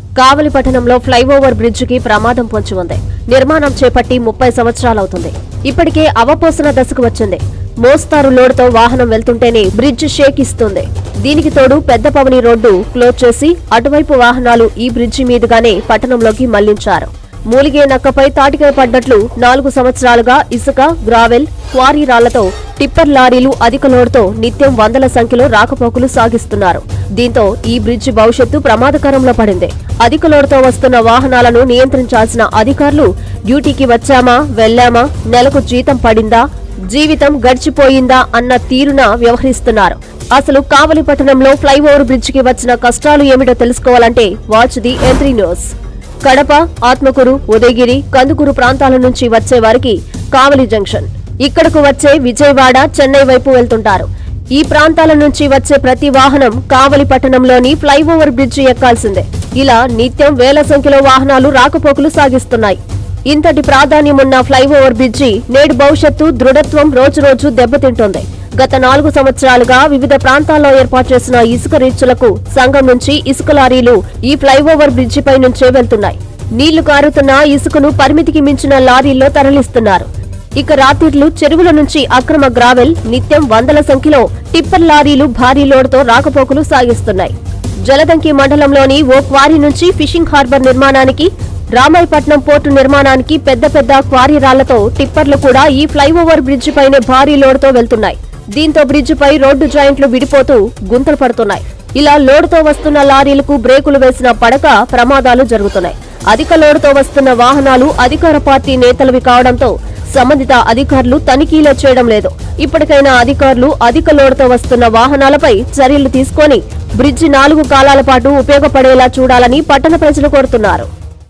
కావలి పట్టణంలో ఫ్లైఓవర్ బ్రిడ్జికి ప్రమాదం పొంచి ఉంది నిర్మాణం చేపట్టి ముప్పై సంవత్సరాలవుతుంది ఇప్పటికే అవపోసన దశకు వచ్చింది మోస్తారు లోడుతో వాహనం వెళ్తుంటేనే బ్రిడ్జ్ షేక్ ఇస్తుంది దీనికి తోడు పెద్ద పవని రోడ్డు క్లోజ్ చేసి అటువైపు వాహనాలు ఈ బ్రిడ్జి మీదుగానే పట్టణంలోకి మళ్లించారు మూలిగే నక్కపై తాటికాయ పడ్డట్లు నాలుగు సంవత్సరాలుగా ఇసుక గ్రావెల్ క్వారీ రాళ్లతో టిప్పర్ లారీలు అధిక లోడ్తో నిత్యం వందల సంఖ్యలో రాకపోకలు సాగిస్తున్నారు దీంతో ఈ బ్రిడ్జి భవిష్యత్తు ప్రమాదకరంలో పడింది అధిక లోడ్తో వస్తున్న వాహనాలను నియంత్రించాల్సిన అధికారులు డ్యూటీకి వచ్చామా వెళ్లామా నెలకు జీతం పడిందా జీవితం గడిచిపోయిందా అన్న తీరున వ్యవహరిస్తున్నారు అసలు కావలి పట్టణంలో ఫ్లైఓవర్ బ్రిడ్జికి వచ్చిన కష్టాలు ఏమిటో తెలుసుకోవాలంటే watch the entry news Kadapa Atmakur Udayagiri Kandukur ప్రాంతాల నుంచి వచ్చే వారికి కావలి జంక్షన్ ఇక్కడకు వచ్చే విజయవాడ చెన్నై వైపు వెళ్తుంటారు ఈ ప్రాంతాల నుంచి వచ్చే ప్రతి వాహనం కావలి పట్టణంలోని ఫ్లైఓవర్ బ్రిడ్జి ఎక్కాల్సిందే ఇలా నిత్యం వేల సంఖ్యలో వాహనాలు రాకపోకలు సాగిస్తున్నాయి ఇంతటి ప్రాధాన్యమున్న ఫ్లైఓవర్ బ్రిడ్జి నేడు భవిష్యత్తు దృఢత్వం రోజురోజు దెబ్బతింటోంది గత నాలుగు సంవత్సరాలుగా వివిధ ప్రాంతాల్లో ఏర్పాటు చేసిన ఇసుక రీచ్లకు సంఘం నుంచి ఇసుక లారీలు ఈ ఫ్లైఓవర్ బ్రిడ్జిపై నుంచే వెళ్తున్నాయి నీళ్లు కారుతున్న ఇసుకను పరిమితికి మించిన లారీల్లో తరలిస్తున్నారు ఇక రాత్రిళ్లు చెరువుల నుంచి అక్రమ గ్రావెల్ నిత్యం వందల సంఖ్యలో టిప్పర్ లారీలు భారీ లోడుతో రాకపోకలు సాగిస్తున్నాయి జలదంకి మండలంలోని ఓ క్వారీ నుంచి ఫిషింగ్ హార్బర్ నిర్మాణానికి రామాయపట్నం పోర్టు నిర్మాణానికి పెద్ద పెద్ద క్వారీ రాళ్లతో టిప్పర్లు కూడా ఈ ఫ్లైఓవర్ బ్రిడ్జి పైనే భారీ లోడుతో వెళ్తున్నాయి దీంతో బ్రిడ్జిపై రోడ్డు జాయింట్లు విడిపోతూ గుంతలు పడుతున్నాయి ఇలా లోడుతో వస్తున్న లారీలకు బ్రేకులు వేసిన పడక ప్రమాదాలు జరుగుతున్నాయి అధిక లోడుతో వస్తున్న వాహనాలు అధికార పార్టీ నేతలవి కావడంతో సంబంధిత అధికారులు తనిఖీలు చేయడం లేదు ఇప్పటికైనా అధికారులు అధిక లోడుతో వస్తున్న వాహనాలపై చర్యలు తీసుకొని బ్రిడ్జి నాలుగు కాలాల పాటు ఉపయోగపడేలా చూడాలని పట్టణ ప్రజలు కోరుతున్నారు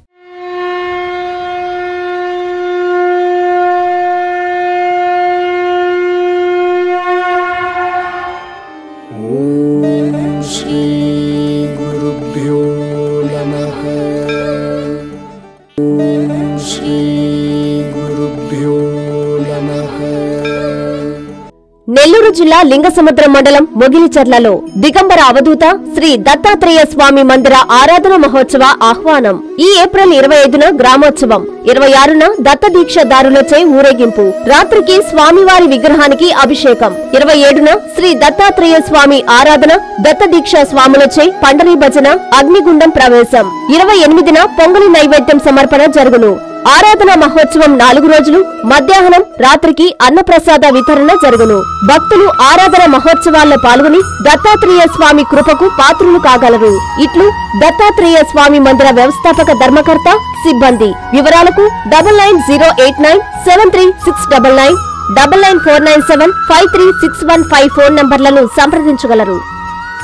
श्रीगुरुभ्यो नमः ॐ श्रीगुरुभ्यो नमः నెల్లూరు జిల్లా లింగసముద్రం మండలం మొగిలిచర్లలో దిగంబర అవధూత శ్రీ దత్తాత్రేయ స్వామి మందిర ఆరాధన మహోత్సవ ఆహ్వానం ఈ ఏప్రిల్ ఇరవై ఐదున గ్రామోత్సవం ఇరవై ఆరున దత్త దీక్షదారులచే ఊరేగింపు రాత్రికి స్వామివారి విగ్రహానికి అభిషేకం ఇరవై ఏడున శ్రీ దత్తాత్రేయ స్వామి ఆరాధన దత్త దీక్ష స్వాములచే పండరీ భజన అగ్నిగుండం ప్రవేశం ఇరవై ఎనిమిదిన పొంగలి నైవేద్యం సమర్పణ జరుగును ఆరాధన మహోత్సవం నాలుగు రోజులు మధ్యాహ్నం రాత్రికి అన్నప్రసాద వితరణ జరుగును భక్తులు ఆరాధన మహోత్సవాల్లో పాల్గొని దత్తాత్రేయ స్వామి కృపకు పాత్రులు కాగలరు ఇట్లు దత్తాత్రేయ స్వామి మందిర వ్యవస్థాపక ధర్మకర్త సిబ్బంది వివరాలకు double nine zero eight nine seven three six double nine double nine four nine seven five three six one five phone నంబర్లను సంప్రదించగలరు